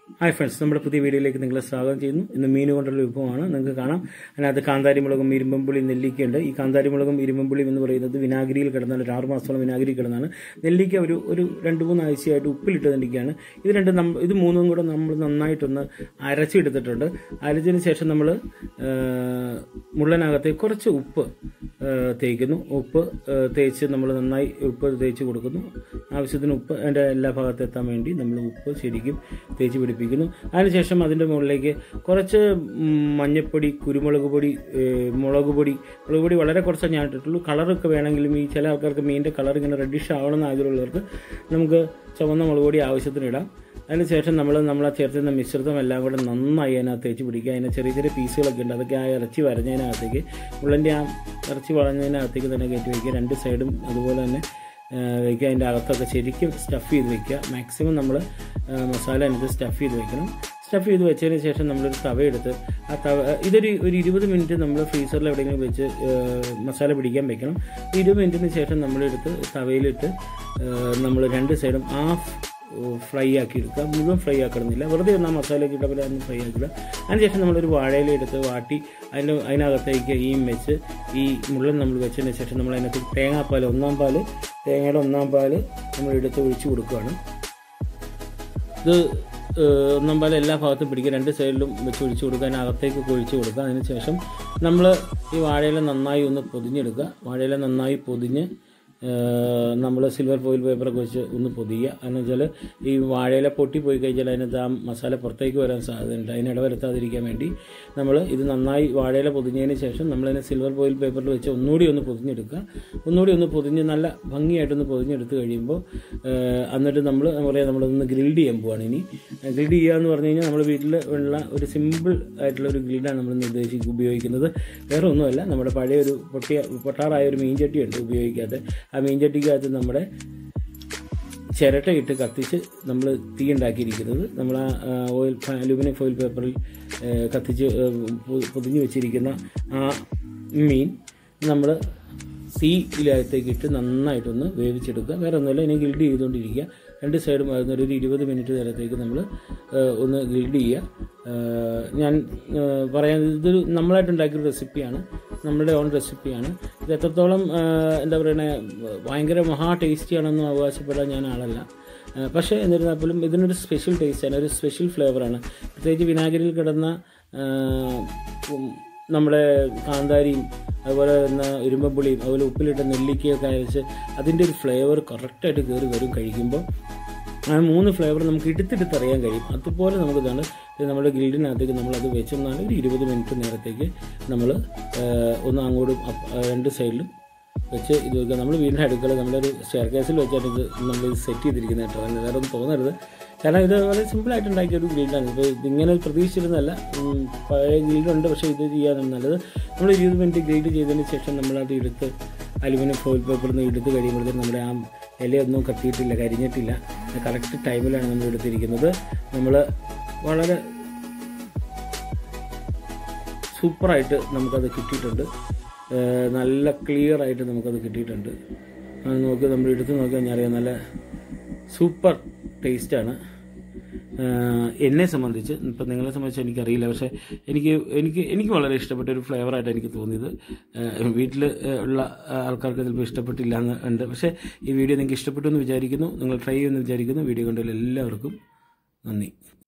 hi friends നമ്മുടെ പുതിയ വീഡിയോയിലേക്ക് നിങ്ങളെ സ്വാഗതം ചെയ്യുന്നു ഇന്ന് മീൻ കൊണ്ടുള്ള വിഭവമാണ് നിങ്ങൾക്ക് കാണാം അതിനകത്ത് കാന്താരി മുളകും ഇരുമ്പുളി നെല്ലിക്കയുണ്ട് ഈ കാന്താരി മുളകും ഇരുമ്പുളിയും എന്ന് പറയുന്നത് വിനാഗിരിയിൽ കിടന്നാണ് ഒരു ആറ് മാസത്തോളം വിനാഗിരി കിടന്നാണ് നെല്ലിക്ക ഒരു ഒരു രണ്ട് മൂന്ന് ആഴ്ചയായിട്ട് ഉപ്പിലിട്ട് നെല്ലിക്കയാണ് ഇത് രണ്ട് നമ്മ ഇത് മൂന്നും കൂടെ നമ്മൾ നന്നായിട്ടൊന്ന് അരച്ചെടുത്തിട്ടുണ്ട് അരച്ചതിന് ശേഷം നമ്മൾ മുള്ളനകത്തെ കുറച്ച് ഉപ്പ് ആ, തേക്കുന്നു ഉപ്പ് ആ, തേച്ച് നമ്മൾ നന്നായി ഉപ്പ് തേച്ച് കൊടുക്കുന്നു ആവശ്യത്തിന് ഉപ്പ് അതിൻ്റെ എല്ലാ ഭാഗത്തും എത്താൻ വേണ്ടി നമ്മൾ ഉപ്പ് ശരിക്കും തേച്ച് പിടിപ്പിക്കുന്നു അതിനുശേഷം അതിൻ്റെ മുകളിലേക്ക് കുറച്ച് ഉം, മഞ്ഞപ്പൊടി കുരുമുളക് പൊടി ഏ, മുളക് പൊടി മുളക് പൊടി വളരെ കുറച്ചേ ഞാൻ ഇട്ടിട്ടുള്ളൂ കളറൊക്കെ വേണമെങ്കിലും ഈ ചില ആൾക്കാർക്ക് മീനിൻ്റെ കളർ ഇങ്ങനെ റെഡിഷ് ആവണമെന്ന് ആഗ്രഹമുള്ളവർക്ക് നമുക്ക് ചുവന്ന മുളക് പൊടി ആവശ്യത്തിന് ഇടാം അതിനുശേഷം നമ്മൾ നമ്മൾ ആ ചേർത്തുന്ന മിശ്രിതം എല്ലാം കൂടെ നന്നായി അതിനകത്ത് തേച്ച് പിടിക്കുക അതിന് ചെറിയ ചെറിയ പീസുകളൊക്കെ ഉണ്ട് അതൊക്കെ ആ ഇറച്ചി വരഞ്ഞതിനകത്തേക്ക് ഉള്ളൻ്റെ ആ ഇറച്ചി വളഞ്ഞതിനകത്തേക്ക് തന്നെ കയറ്റി വയ്ക്കുക രണ്ട് സൈഡും അതുപോലെ തന്നെ ആ, വയ്ക്കുക അതിൻ്റെ അകത്തൊക്കെ ശരിക്കും സ്റ്റഫ് ചെയ്ത് വെക്കുക മാക്സിമം നമ്മൾ മസാല അതിനകത്ത് സ്റ്റഫ് ചെയ്ത് വെക്കണം സ്റ്റഫ് ചെയ്ത് വെച്ചതിന് ശേഷം നമ്മളൊരു തവ എടുത്ത് ആ തവ ഇതൊരു ഒരു ഇരുപത് മിനിറ്റ് നമ്മൾ ഫ്രീസറിൽ എവിടെയെങ്കിലും വെച്ച് ആ, മസാല പിടിക്കാൻ വെക്കണം ഇരുപത് മിനിറ്റിന് ശേഷം നമ്മളെടുത്ത് തവയിലിട്ട് നമ്മൾ രണ്ട് സൈഡും ഹാഫ് ഫ്രൈ ആക്കി എടുക്കുക മുഴുവൻ ഫ്രൈ ആക്കണമെന്നില്ല വെറുതെ ഒന്ന് ആ മസാലയൊക്കെ ഇട്ടപ്പോൾ ഒന്ന് ഫ്രൈ ആക്കുക അതിനുശേഷം നമ്മളൊരു വാഴയില എടുത്ത് വാട്ടി അതിൻ്റെ അതിനകത്തേക്ക് ഈയും വെച്ച് ഈ മുള്ളൻ നമ്മൾ വെച്ചതിന് ശേഷം നമ്മൾ അതിനകത്ത് തേങ്ങാപ്പാൽ ഒന്നാം പാല് തേങ്ങയുടെ ഒന്നാം പാല് നമ്മൾ എടുത്ത് ഒഴിച്ചു കൊടുക്കുകയാണ് ഇത് ഏഹ്, ഒന്നാം പാല് എല്ലാ ഭാഗത്തും പിടിക്കുക രണ്ട് സൈഡിലും വെച്ച് ഒഴിച്ചു കൊടുക്കുക അതിനകത്തേക്ക് ഒഴിച്ചു കൊടുക്കുക അതിന് ശേഷം നമ്മൾ ഈ വാഴയില നന്നായി ഒന്ന് പൊതിഞ്ഞെടുക്കുക വാഴയില നന്നായി പൊതിഞ്ഞ് നമ്മൾ സിൽവർ ഫോയിൽ പേപ്പറൊക്കെ വെച്ച് ഒന്ന് പൊതിയുക എന്ന് വെച്ചാൽ ഈ വാഴയില പൊട്ടിപ്പോയി കഴിഞ്ഞാൽ അതിനകത്ത് ആ മസാല പുറത്തേക്ക് വരാൻ സാധ്യതയുണ്ട് അതിന് ഇടവരുത്താതിരിക്കാൻ വേണ്ടി നമ്മൾ ഇത് നന്നായി വാഴയില പൊതിഞ്ഞതിന് ശേഷം നമ്മളതിനെ സിൽവർ ഫോയിൽ പേപ്പറിൽ വെച്ച് ഒന്നുകൂടി ഒന്ന് പൊതിഞ്ഞെടുക്കുക ഒന്നുകൂടി ഒന്ന് പൊതിഞ്ഞ് നല്ല ഭംഗിയായിട്ടൊന്ന് പൊതിഞ്ഞെടുത്ത് കഴിയുമ്പോൾ ഏഹ്, എന്നിട്ട് നമ്മൾ പറയാം നമ്മളൊന്ന് ഗ്രിൽഡ് ചെയ്യാൻ പോവാണ് ഇനി ഗ്രിൽഡ് ചെയ്യുക എന്ന് പറഞ്ഞു കഴിഞ്ഞാൽ നമ്മൾ വീട്ടിൽ ഉള്ള ഒരു സിമ്പിൾ ആയിട്ടുള്ള ഒരു ഗ്രില്ലാണ് നമ്മൾ നിർദ്ദേശിച്ച് ഉപയോഗിക്കുന്നത് വേറെ ഒന്നുമല്ല നമ്മുടെ പഴയ ഒരു പൊട്ടിയ പൊട്ടാറായ ഒരു മീൻചട്ടിയുണ്ട് ഉപയോഗിക്കാതെ ആ മീൻചട്ടിക്കകത്ത് നമ്മുടെ ചിരട്ടയിട്ട് കത്തിച്ച് നമ്മൾ തീ ഉണ്ടാക്കിയിരിക്കുന്നത് നമ്മൾ ആ ഓയിൽ അലൂമിനിയം ഫോയിൽ പേപ്പറിൽ ഏഹ്, കത്തിച്ച് ഏഹ്, പൊ- പൊതിഞ്ഞ് വെച്ചിരിക്കുന്ന ആ മീൻ നമ്മൾ തീയിലകത്തേക്ക് ഇട്ട് നന്നായിട്ടൊന്ന് വേവിച്ചെടുക്കുക വേറെ ഒന്നുമില്ല ഇനി ഗിൽഡ് ചെയ്തുകൊണ്ടിരിക്കുക രണ്ട് സൈഡും ആകുന്ന ഒരു ഇരുപത് മിനിറ്റ് നേരത്തേക്ക് നമ്മൾ ഒന്ന് ഗിൽഡ് ചെയ്യുക ഏഹ്, ഞാൻ ഏഹ്, പറയാൻ ഇതൊരു നമ്മളായിട്ട് ഉണ്ടാക്കിയൊരു റെസിപ്പിയാണ് നമ്മളുടെ ഓൺ റെസിപ്പിയാണ് ഇത് എത്രത്തോളം ഏഹ്, എന്താ പറയണേ ഭയങ്കര മഹാ ടേസ്റ്റിയാണെന്ന് അവകാശപ്പെടാൻ ഞാൻ ആളല്ല ഏഹ്, പക്ഷേ എന്നിരുന്നാൽ പോലും ഇതിനൊരു സ്പെഷ്യൽ ടേസ്റ്റാണ് ഒരു സ്പെഷ്യൽ ഫ്ലേവറാണ് പ്രത്യേകിച്ച് വിനാഗിരിയിൽ കിടന്ന ഏഹ്, ഉം, നമ്മുടെ കാന്താരിയും അതുപോലെ തന്നെ ഇരുമ്പുളിയും അതുപോലെ ഉപ്പിലിട്ട നെല്ലിക്കയൊക്കെ അരച്ച് അതിൻ്റെ ഒരു ഫ്ലേവർ കറക്റ്റായിട്ട് കയറി വരും കഴിക്കുമ്പോൾ ആ മൂന്ന് ഫ്ലേവർ നമുക്ക് എടുത്തെടുത്ത് അറിയാൻ കഴിയും അതുപോലെ നമുക്ക് ഇതാണ് ഇത് നമ്മുടെ ഗ്രില്ലിനകത്തേക്ക് നമ്മളത് വെച്ചെന്നാണ് ഒരു ഇരുപത് മിനിറ്റ് നേരത്തേക്ക് നമ്മൾ ഒന്ന് അങ്ങോട്ടും അപ്പ- ആ, രണ്ട് സൈഡിലും വെച്ച് ഇത് വെക്കുക നമ്മൾ വീടിൻ്റെ അടുക്കള നമ്മളൊരു സ്റ്റെയർ കേസിൽ വെച്ചാണ് ഇത് നമ്മൾ സെറ്റ് ചെയ്തിരിക്കുന്നത് കേട്ടോ അതിന് വേറെ ഒന്നും തോന്നരുത് കാരണം ഇത് വളരെ സിമ്പിളായിട്ട് ഉണ്ടാക്കിയ ഒരു ഗ്രില്ലാണ് ഇപ്പോൾ ഇതിങ്ങനെ പ്രതീക്ഷിച്ചിരുന്നല്ല ഉം, പഴയ ഗ്രില്ലുണ്ട് പക്ഷേ ഇത് ചെയ്യാനാണ് നല്ലത് നമ്മൾ ഇരുപത് മിനിറ്റ് ഗ്രില്ല് ചെയ്തതിന് ശേഷം നമ്മളത് എടുത്ത് അലുമിനിയം ഫോയിൽ പേപ്പറിൽ നിന്ന് എടുത്ത് കഴിയുമ്പോഴത്തേക്കും നമ്മുടെ ആ ഇലയൊന്നും കത്തിയിട്ടില്ല കരിഞ്ഞിട്ടില്ല കറക്റ്റ് ടൈമിലാണ് നമ്മൾ എടുത്തിരിക്കുന്നത് നമ്മൾ വളരെ സൂപ്പറായിട്ട് നമുക്കത് കിട്ടിയിട്ടുണ്ട് ഏഹ് നല്ല ക്ലിയർ ആയിട്ട് നമുക്കത് കിട്ടിയിട്ടുണ്ട് അത് നോക്കി നമ്മൾ എടുത്ത് നോക്കി കഴിഞ്ഞാൽ അറിയാം നല്ല സൂപ്പർ ടേസ്റ്റാണ് എന്നെ സംബന്ധിച്ച് ഇപ്പം നിങ്ങളെ സംബന്ധിച്ച് എനിക്കറിയില്ല പക്ഷേ എനിക്ക് എനിക്ക് എനിക്ക് വളരെ ഇഷ്ടപ്പെട്ട ഒരു ഫ്ലേവറായിട്ട് എനിക്ക് തോന്നിയത് വീട്ടിൽ ഉള്ള ആൾക്കാർക്ക് ചിലപ്പോൾ ഇഷ്ടപ്പെട്ടില്ല എന്ന് ഉണ്ട് പക്ഷേ ഈ വീഡിയോ നിങ്ങൾക്ക് ഇഷ്ടപ്പെട്ടു എന്ന് വിചാരിക്കുന്നു നിങ്ങൾ ട്രൈ ചെയ്യുമെന്ന് വിചാരിക്കുന്നു വീഡിയോ കണ്ടതിൽ എല്ലാവർക്കും നന്ദി